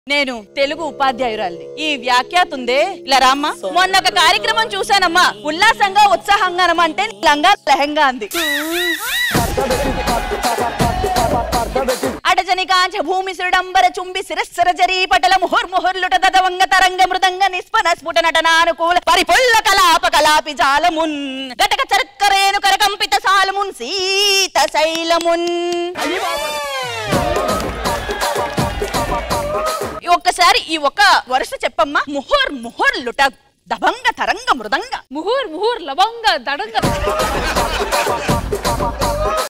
నేను తెలుగు ఉపాధ్యాయురాలిని ఈ వ్యాఖ్యాత ఉందే ఇలా రామ్మా మొన్న ఒక కార్యక్రమం చూశానమ్మా ఉల్లాసంగా ఉత్సాహంగా అంటే లంగా లెహంగా అంది అడజని కాంచ భూమి సుడంబర చుంబి శిరస్సర జరీ పటల ముహుర్ ముహుర్లుట దదవంగ తరంగ మృదంగ నిస్పన స్ఫుట నటనానుకూల పరిపుల్ల కలాప కలాపి జాలమున్ గటక చర్కరేను కరకంపిత సాలమున్ సీత శైలమున్ ఈ ఒక్కసారి ఈ ఒక్క వరుస చెప్పమ్మా ముహుర్ ముహుర్లుట దభంగ తరంగ మృదంగ ముహూర్ ముహూర్ లవంగ దడంగ